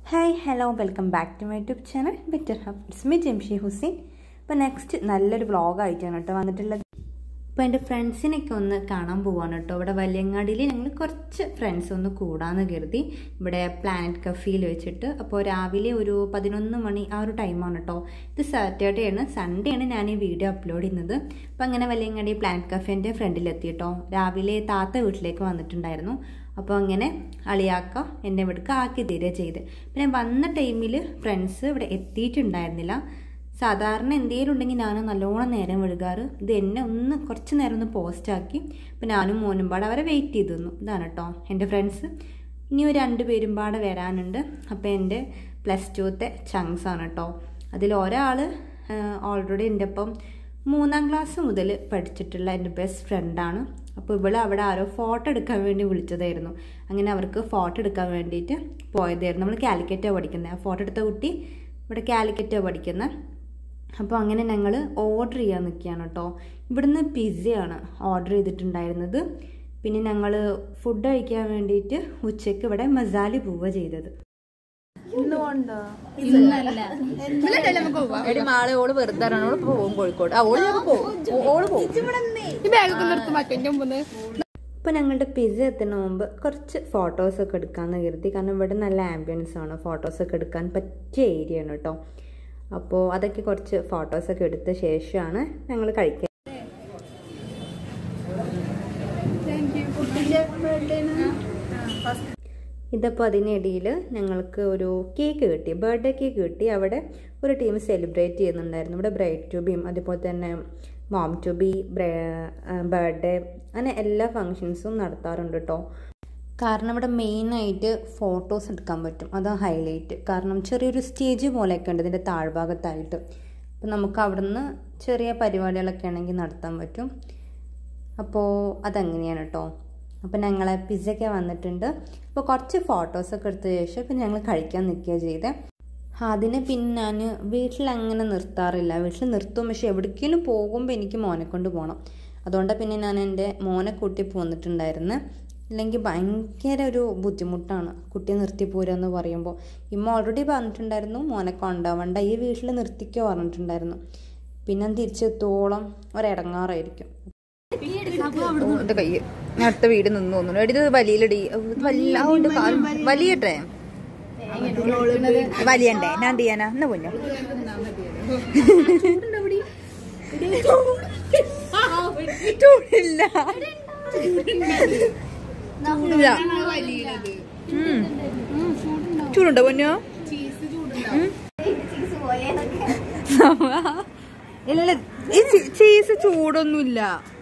Hi hello welcome back to my YouTube channel better hub it's me Jamshi Hussain അപ്പോൾ next നല്ലൊരു വ്ളോഗായിട്ടാണ് കേട്ടോ വന്നിട്ടുള്ളത് അപ്പോൾ എൻ്റെ ഫ്രണ്ട്സിനൊക്കെ ഒന്ന് കാണാൻ പോവാണ് കേട്ടോ ഇവിടെ വലിയങ്ങാടിയിൽ ഞങ്ങൾ കുറച്ച് ഫ്രണ്ട്സ് ഒന്ന് കൂടാന്ന് കരുതി ഇവിടെ പ്ലാനറ്റ് കഫേയിൽ വെച്ചിട്ട് അപ്പോൾ രാവിലെ ഒരു പതിനൊന്ന് മണി ആ ഒരു ടൈമാണ് കേട്ടോ ഇത് സാറ്റർഡേ ആണ് സൺഡേ ആണ് ഞാൻ ഈ വീഡിയോ അപ്ലോഡ് ചെയ്യുന്നത് അപ്പോൾ അങ്ങനെ വലിയങ്ങാടി പ്ലാനറ്റ് കഫേൻ്റെ ഫ്രണ്ടിലെത്തി കേട്ടോ രാവിലെ താത്ത വീട്ടിലേക്ക് വന്നിട്ടുണ്ടായിരുന്നു അപ്പോൾ അങ്ങനെ അളിയാക്ക എന്നെ ഇവിടേക്ക് ആക്കി തരിക ചെയ്ത് പിന്നെ വന്ന ടൈമിൽ ഫ്രണ്ട്സ് ഇവിടെ എത്തിയിട്ടുണ്ടായിരുന്നില്ല സാധാരണ എന്തെങ്കിലും ഉണ്ടെങ്കിൽ ഞാൻ നല്ലോണം നേരം വിഴുകാറ് ഇത് എന്നെ ഒന്ന് കുറച്ച് നേരം ഒന്ന് പോസ്റ്റാക്കി അപ്പോൾ ഞാനും മോനും പാടെ അവരെ വെയിറ്റ് ചെയ്ത് തന്നു ഇതാണ് കേട്ടോ എൻ്റെ ഫ്രണ്ട്സ് ഇനി ഒരു രണ്ട് പേരും പാടെ വരാനുണ്ട് അപ്പോൾ എൻ്റെ പ്ലസ് ടുത്തെ ചങ്സ് ആണ് കേട്ടോ അതിൽ ഒരാൾ ഓൾറെഡി എൻ്റെ ഒപ്പം മൂന്നാം ക്ലാസ് മുതൽ പഠിച്ചിട്ടുള്ള എൻ്റെ ബെസ്റ്റ് ഫ്രണ്ടാണ് അപ്പോൾ ഇവള് അവിടെ ആരോ ഫോട്ടോ എടുക്കാൻ വേണ്ടി വിളിച്ചതായിരുന്നു അങ്ങനെ അവർക്ക് ഫോട്ടോ എടുക്കാൻ വേണ്ടിയിട്ട് പോയതായിരുന്നു നമ്മൾ കാലിക്കറ്റാണ് പഠിക്കുന്നത് ആ ഫോട്ടോ എടുത്ത കുട്ടി ഇവിടെ കാലിക്കറ്റാണ് പഠിക്കുന്നത് അപ്പോൾ അങ്ങനെ ഞങ്ങൾ ഓർഡർ ചെയ്യാൻ നിൽക്കുകയാണ് കേട്ടോ ഇവിടുന്ന് പിസ്സയാണ് ഓർഡർ ചെയ്തിട്ടുണ്ടായിരുന്നത് പിന്നെ ഞങ്ങൾ ഫുഡ് കഴിക്കാൻ വേണ്ടിയിട്ട് ഉച്ചയ്ക്ക് ഇവിടെ മസാല പോവുക ചെയ്തത് എടി മാളെ ഓള് വെറുതെ ഓള് പോകും കോഴിക്കോട് ആ ഓള് ഞങ്ങക്ക് പോകും ഓള് പോകും അപ്പോൾ ഞങ്ങളുടെ പിസ്സ എത്തുന്ന മുമ്പ് കുറച്ച് ഫോട്ടോസൊക്കെ എടുക്കാമെന്ന് കരുതി കാരണം ഇവിടെ നല്ല ആംബിയൻസ് ആണ് ഫോട്ടോസൊക്കെ എടുക്കാൻ പറ്റിയ ഏരിയ ആണ് കേട്ടോ അപ്പോൾ അതൊക്കെ കുറച്ച് ഫോട്ടോസൊക്കെ എടുത്ത ശേഷമാണ് ഞങ്ങൾ കഴിക്കുക ഇതപ്പോൾ അതിനിടയിൽ ഞങ്ങൾക്ക് ഒരു കേക്ക് കിട്ടി ബർത്ത്ഡേ കേക്ക് കിട്ടി അവിടെ ഒരു ടീം സെലിബ്രേറ്റ് ചെയ്യുന്നുണ്ടായിരുന്നു ഇവിടെ ബ്രൈഡ് ടു ബിയും അതുപോലെ തന്നെ മോം ടു ബി ബർത്ത്ഡേ അങ്ങനെ എല്ലാ ഫങ്ഷൻസും നടത്താറുണ്ട് കേട്ടോ കാരണം ഇവിടെ മെയിനായിട്ട് ഫോട്ടോസ് എടുക്കാൻ പറ്റും അതാണ് ഹൈലൈറ്റ് കാരണം ചെറിയൊരു സ്റ്റേജ് പോലെയൊക്കെ ഉണ്ട് ഇതിൻ്റെ താഴ്ഭാഗത്തായിട്ട് അപ്പം നമുക്ക് അവിടുന്ന് ചെറിയ പരിപാടികളൊക്കെ ആണെങ്കിൽ നടത്താൻ പറ്റും അപ്പോൾ അതങ്ങനെയാണ് കേട്ടോ അപ്പോൾ ഞങ്ങൾ പിസ്സയൊക്കെ വന്നിട്ടുണ്ട് അപ്പോൾ കുറച്ച് ഫോട്ടോസൊക്കെ എടുത്ത ശേഷം പിന്നെ ഞങ്ങൾ കഴിക്കാൻ നിൽക്കുക ചെയ്തേ അതിനെ പിന്നെ ഞാൻ വീട്ടിൽ അങ്ങനെ നിർത്താറില്ല വീട്ടിൽ നിർത്തും പക്ഷെ എവിടേക്കെങ്കിലും പോകുമ്പോൾ എനിക്ക് മോനെ കൊണ്ട് പോകണം അതുകൊണ്ടാണ് പിന്നെ ഞാൻ എൻ്റെ മോനെ കൂട്ടി പോന്നിട്ടുണ്ടായിരുന്നു ഇല്ലെങ്കിൽ ഭയങ്കര ഒരു ബുദ്ധിമുട്ടാണ് കുട്ടിയെ നിർത്തി പോരുക പറയുമ്പോൾ ഇമ്മ ഓൾറെഡി പറഞ്ഞിട്ടുണ്ടായിരുന്നു മോനെ കൊണ്ടുപോവണ്ട ഈ വീട്ടിൽ നിർത്തിക്കോ പറഞ്ഞിട്ടുണ്ടായിരുന്നു പിന്നെ തിരിച്ചെത്തോളം ഒരിടങ്ങാറായിരിക്കും എന്റെ കയ്യ് ഞാൻ അടുത്ത വീട് നിന്ന് തോന്നുന്നു എടി ഇത് വലിയിലടി വല്ലാണ്ട് വലിയട്ടെ വലിയണ്ടേ ഞാൻ എന്ത് ചെയ്യാനാ എന്നാ പൊന്നു ചൂടില്ല ഇല്ല. ഉം. ചൂടുണ്ടോ പൊന്നോ ഉം. ഇല്ല ഈ ചീ- ചീസ് ചൂടൊന്നുമില്ല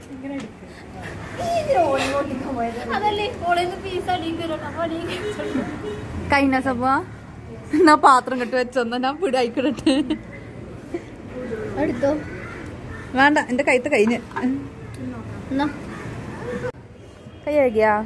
കഴിഞ്ഞ സഭ എന്നാ പാത്രം കെട്ട് വെച്ചെന്നാ ഞാൻ പിടി അയക്കിടട്ടെ എടുത്തോ വേണ്ട എന്റെ കൈത്ത് കഴിഞ്ഞ് എന്നാ കൈ കഴുകിയാ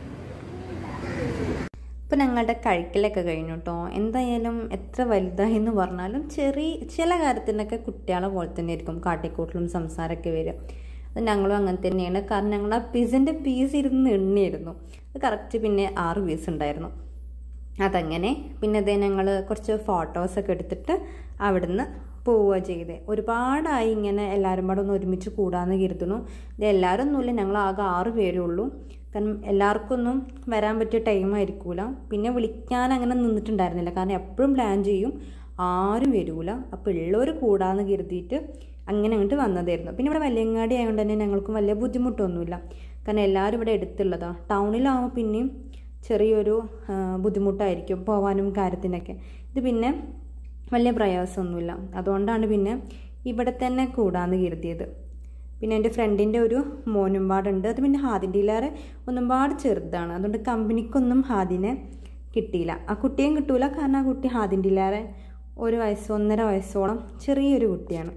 ഇപ്പം ഞങ്ങളുടെ കഴിക്കലൊക്കെ കഴിഞ്ഞു കേട്ടോ എന്തായാലും എത്ര വലുതായി എന്ന് പറഞ്ഞാലും ചെറിയ ചില കാര്യത്തിനൊക്കെ കുട്ടികളെ പോലെ തന്നെ ആയിരിക്കും കാട്ടിക്കൂട്ടലും സംസാരമൊക്കെ വരിക അത് ഞങ്ങളും അങ്ങനെ തന്നെയാണ് കാരണം ഞങ്ങൾ ആ പിസിൻ്റെ പീസ് ഇരുന്ന് എണ്ണിയായിരുന്നു അത് കറക്റ്റ് പിന്നെ ആറ് പീസ് ഉണ്ടായിരുന്നു അതങ്ങനെ പിന്നെ അതേ ഞങ്ങൾ കുറച്ച് ഫോട്ടോസൊക്കെ എടുത്തിട്ട് അവിടുന്ന് പോവുക ചെയ്തേ ഒരുപാടായി ഇങ്ങനെ എല്ലാവരും പാടെ ഒന്ന് ഒരുമിച്ച് കൂടാന്ന് കരുതുന്നു ഇത് എല്ലാവരും ഒന്നുമില്ല ഞങ്ങൾ ആകെ ആറ് പേരേ ഉള്ളൂ കാരണം എല്ലാവർക്കൊന്നും വരാൻ പറ്റിയ ടൈം ആയിരിക്കൂല പിന്നെ വിളിക്കാൻ അങ്ങനെ നിന്നിട്ടുണ്ടായിരുന്നില്ല കാരണം എപ്പോഴും പ്ലാൻ ചെയ്യും ആരും വരൂല അപ്പോൾ ഉള്ളവർ കൂടാന്ന് കരുതിയിട്ട് അങ്ങനെ അങ്ങോട്ട് വന്നതായിരുന്നു പിന്നെ ഇവിടെ വല്യങ്ങാടി ആയതുകൊണ്ട് തന്നെ ഞങ്ങൾക്കും വലിയ ബുദ്ധിമുട്ടൊന്നുമില്ല കാരണം എല്ലാവരും ഇവിടെ എടുത്തുള്ളതാണ് ടൗണിലാവുമ്പോൾ പിന്നെയും ചെറിയൊരു ആ, ബുദ്ധിമുട്ടായിരിക്കും പോവാനും കാര്യത്തിനൊക്കെ ഇത് പിന്നെ വലിയ പ്രയാസമൊന്നുമില്ല അതുകൊണ്ടാണ് പിന്നെ ഇവിടെ തന്നെ കൂടാന്ന് കരുതിയത് പിന്നെ എൻ്റെ ഫ്രണ്ടിൻ്റെ ഒരു മോനുംപാടുണ്ട് അത് പിന്നെ ഹാദിൻ്റെയിലേറെ ഒന്നുംപാട് ചെറുതാണ് അതുകൊണ്ട് കമ്പനിക്കൊന്നും ഹാദിനെ കിട്ടിയില്ല ആ കുട്ടിയും കിട്ടൂല കാരണം ആ കുട്ടി ഹാദിൻ്റെയിലേറെ ഒരു വയസ്സ് ഒന്നര വയസ്സോളം ചെറിയൊരു കുട്ടിയാണ്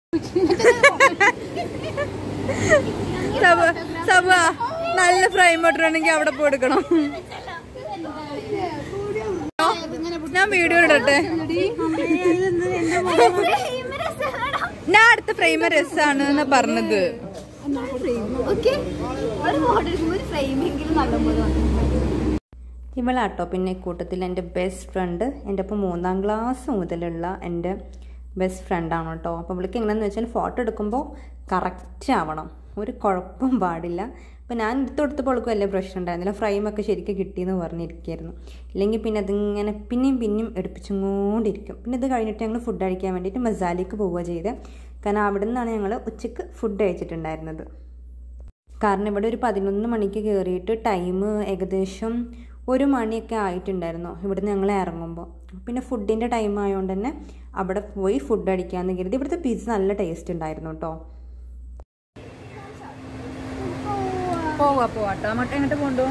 സഭ സഭ നല്ല ഫ്രൈം ഇട്ടിട്ടുണ്ടെങ്കിൽ അവിടെ പോയി എടുക്കണം ഞാൻ വീഡിയോ ഇടട്ടെ ഞാൻ അടുത്ത ഫ്രെയിം രസാണ് എന്നാ പറഞ്ഞത് ഓക്കെ ഒരു മോഡൽ ഒരു ഫ്രെയിമെങ്കിലും നല്ലപോലെ വന്നു ഇവളാട്ടോ പിന്നെ കൂട്ടത്തിൽ എൻ്റെ ബെസ്റ്റ് ഫ്രണ്ട് എൻ്റെ ഒപ്പം മൂന്നാം ക്ലാസ് മുതലുള്ള എൻ്റെ ബെസ്റ്റ് ഫ്രണ്ടാണ് കേട്ടോ അപ്പോൾ ഇവൾക്ക് എങ്ങനെയാണെന്ന് വെച്ചാൽ ഫോട്ടോ എടുക്കുമ്പോൾ കറക്റ്റ് ആവണം ഒരു കുഴപ്പം പാടില്ല അപ്പോൾ ഞാൻ എടുത്ത് കൊടുത്തപ്പോൾ അവൾക്ക് വലിയ പ്രശ്നം ഉണ്ടായിരുന്നില്ല ഫ്രെയിമൊക്കെ ശരിക്കും കിട്ടിയെന്ന് പറഞ്ഞിരിക്കുകയായിരുന്നു ഇല്ലെങ്കിൽ പിന്നെ അതിങ്ങനെ പിന്നെയും പിന്നെയും എടുപ്പിച്ചുകൊണ്ടിരിക്കും പിന്നെ ഇത് കഴിഞ്ഞിട്ട് ഞങ്ങൾ ഫുഡ് കഴിക്കാൻ വേണ്ടിയിട്ട് മസാലയ്ക്ക് പോവുക ചെയ്ത് കാരണം അവിടെ നിന്നാണ് ഞങ്ങൾ ഉച്ചയ്ക്ക് ഫുഡ് കഴിച്ചിട്ടുണ്ടായിരുന്നത് കാരണം ഇവിടെ ഒരു പതിനൊന്ന് മണിക്ക് കയറിയിട്ട് ടൈം ഏകദേശം ഒരു മണിയൊക്കെ ആയിട്ടുണ്ടായിരുന്നു ഇവിടുന്ന് ഞങ്ങൾ ഇറങ്ങുമ്പോൾ പിന്നെ ഫുഡിൻ്റെ ടൈം ആയതുകൊണ്ട് തന്നെ അവിടെ പോയി ഫുഡ് അടിക്കാമെന്ന് കരുതി ഇവിടുത്തെ പിസ്സ നല്ല ടേസ്റ്റ് ഉണ്ടായിരുന്നു കേട്ടോ പോവാ പോവാട്ടോ അങ്ങോട്ട് എങ്ങോട്ട് പോണ്ടു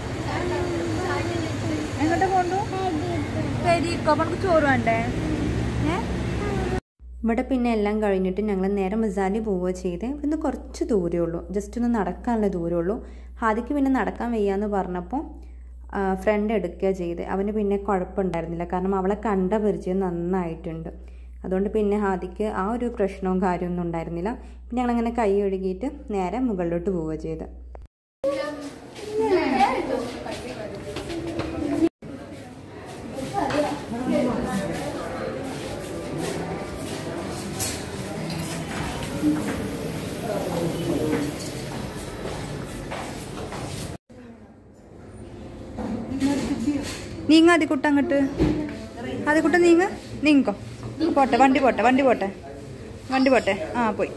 എങ്ങോട്ട് പോണ്ടു ശരിക്കോ അപ്പൊ നമുക്ക് ചോറ് വേണ്ടേ ഏ ഇവിടെ പിന്നെ എല്ലാം കഴിഞ്ഞിട്ട് ഞങ്ങൾ നേരെ മസാലി പോവുക ചെയ്ത് ഇവിടുന്ന് കുറച്ച് ദൂരമേ ഉള്ളൂ ജസ്റ്റ് ഒന്ന് നടക്കാനുള്ള ദൂരമേ ഉള്ളൂ ഹാദിക്ക് പിന്നെ നടക്കാൻ വയ്യാന്ന് പറഞ്ഞപ്പോൾ ഫ്രണ്ട് എടുക്കുക ചെയ്ത് അവന് പിന്നെ കുഴപ്പമുണ്ടായിരുന്നില്ല കാരണം അവളെ കണ്ട പരിചയം നന്നായിട്ടുണ്ട് അതുകൊണ്ട് പിന്നെ ഹാദിക്ക് ആ ഒരു പ്രശ്നവും കാര്യമൊന്നും ഉണ്ടായിരുന്നില്ല പിന്നെ ഞങ്ങളങ്ങനെ കൈ ഒഴുകിയിട്ട് നേരെ മുകളിലോട്ട് പോവുക ചെയ്ത് നീങ്ങ അതിക്കുട്ട അങ്ങോട്ട് അതിക്കുട്ട നീങ്ങ നീങ്ങോ പോട്ടെ വണ്ടി പോട്ടെ വണ്ടി പോട്ടെ വണ്ടി പോട്ടെ ആ പോയി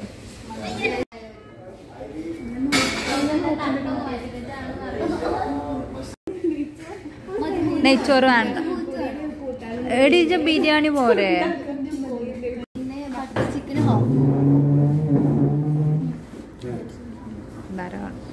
നെയ്ച്ചോറ് വേണ്ട എടീച്ച ബിരിയാണി പോരെ ചിക്കന് ഹാഫ് ധാരാളം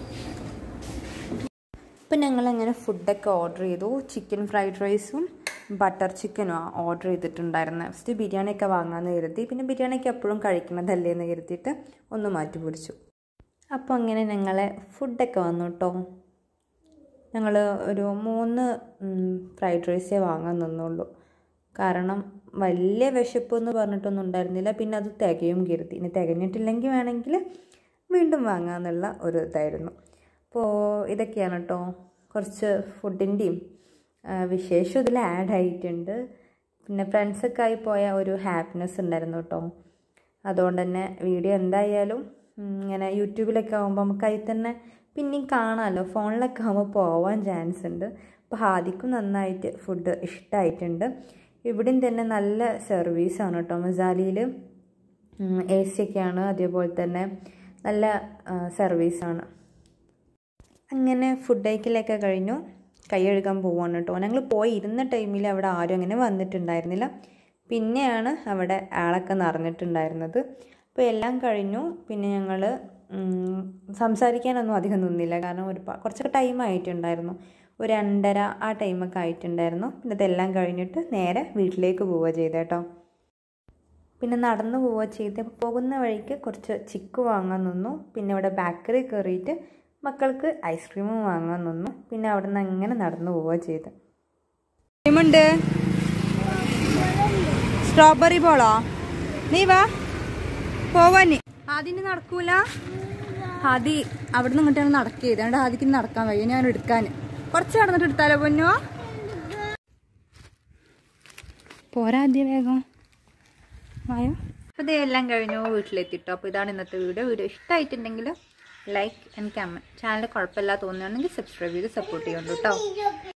ഇപ്പം ഞങ്ങളങ്ങനെ ഫുഡൊക്കെ ഓർഡർ ചെയ്തു ചിക്കൻ ഫ്രൈഡ് റൈസും ബട്ടർ ചിക്കനും ഓർഡർ ചെയ്തിട്ടുണ്ടായിരുന്നു ഫസ്റ്റ് ബിരിയാണിയൊക്കെ വാങ്ങാമെന്ന് കരുതി പിന്നെ ബിരിയാണിയൊക്കെ എപ്പോഴും കഴിക്കണതല്ലേ എന്ന് കരുതിയിട്ട് ഒന്ന് മാറ്റി പിടിച്ചു അപ്പോൾ അങ്ങനെ ഞങ്ങളെ ഫുഡൊക്കെ വന്നു കേട്ടോ ഞങ്ങൾ ഒരു മൂന്ന് ഫ്രൈഡ് റൈസേ വാങ്ങാൻ നിന്നുള്ളൂ കാരണം വലിയ വിശപ്പ് എന്ന് പറഞ്ഞിട്ടൊന്നും ഉണ്ടായിരുന്നില്ല പിന്നെ അത് തികയും കരുതി ഇനി തികഞ്ഞിട്ടില്ലെങ്കിൽ വേണമെങ്കിൽ വീണ്ടും വാങ്ങാമെന്നുള്ള ഒരു ഇതായിരുന്നു അപ്പോൾ ഇതൊക്കെയാണ് കേട്ടോ കുറച്ച് ഫുഡിൻ്റെയും വിശേഷം ഇതിൽ ആഡ് ആയിട്ടുണ്ട് പിന്നെ ഫ്രണ്ട്സൊക്കെ ആയി പോയ ഒരു ഹാപ്പിനെസ് ഉണ്ടായിരുന്നു കേട്ടോ അതുകൊണ്ട് തന്നെ വീഡിയോ എന്തായാലും ഉം, ഇങ്ങനെ യൂട്യൂബിലൊക്കെ ആകുമ്പോൾ നമുക്ക് അതിൽ തന്നെ പിന്നെയും കാണാമല്ലോ ഫോണിലൊക്കെ ആകുമ്പോൾ പോവാൻ ചാൻസ് ഉണ്ട് അപ്പോൾ ഹാദിക്കും നന്നായിട്ട് ഫുഡ് ഇഷ്ടമായിട്ടുണ്ട് ഇവിടെയും തന്നെ നല്ല സർവീസാണ് കേട്ടോ മസാലിയിൽ എ സി ഒക്കെയാണ് അതേപോലെ തന്നെ നല്ല സർവീസാണ് അങ്ങനെ ഫുഡ് കഴിക്കലൊക്കെ കഴിഞ്ഞു കൈ കഴുകാൻ പോവാണ് കേട്ടോ ഞങ്ങൾ പോയി ഇരുന്ന ടൈമിൽ അവിടെ ആരും അങ്ങനെ വന്നിട്ടുണ്ടായിരുന്നില്ല പിന്നെയാണ് അവിടെ ആളൊക്കെ നിറഞ്ഞിട്ടുണ്ടായിരുന്നത് അപ്പോൾ എല്ലാം കഴിഞ്ഞു പിന്നെ ഞങ്ങൾ സംസാരിക്കാനൊന്നും അധികം നിന്നില്ല കാരണം ഒരു കുറച്ചൊക്കെ ടൈം ആയിട്ടുണ്ടായിരുന്നു ഒരു രണ്ടര ആ ടൈമൊക്കെ ആയിട്ടുണ്ടായിരുന്നു പിന്നെ ഇതെല്ലാം കഴിഞ്ഞിട്ട് നേരെ വീട്ടിലേക്ക് പോവുക ചെയ്തേട്ടോ പിന്നെ നടന്നു പോവുക ചെയ്ത് പോകുന്ന വഴിക്ക് കുറച്ച് ചിക്ക് വാങ്ങാൻ നിന്നു പിന്നെ ഇവിടെ ബേക്കറി കയറിയിട്ട് മക്കൾക്ക് ഐസ്ക്രീമും വാങ്ങാൻ നിന്നു പിന്നെ അവിടെ നിന്ന് അങ്ങനെ നടന്നു പോവുക ചെയ്ത് ടൈമുണ്ട് സ്ട്രോബെറി ബോളോ നീ വാ പോവാനി ആദ്യം നടക്കൂല ആദി അവിടെ നിന്ന് ഇങ്ങോട്ടാണ് നടക്കിയത് അതുകൊണ്ട് ആദിക്ക് ഇനി നടക്കാൻ വയ്യ ഞാൻ എടുക്കാൻ കുറച്ച് നടന്നിട്ട് എടുത്താലോ പൊന്നോ പോരാ ആദ്യം വേഗം ആയോ അപ്പോൾ ഇതെല്ലാം കഴിഞ്ഞു വീട്ടിലെത്തിട്ടോ അപ്പോൾ ഇതാണ് ഇന്നത്തെ വീഡിയോ വീഡിയോ ഇഷ്ടമായിട്ടുണ്ടെങ്കിൽ ലൈക്ക് ആൻഡ് കമൻറ്റ് ചാനൽ കുഴപ്പമില്ല തോന്നുകയാണെങ്കിൽ സബ്സ്ക്രൈബ് ചെയ്ത് സപ്പോർട്ട് ചെയ്യുന്നുണ്ട് കേട്ടോ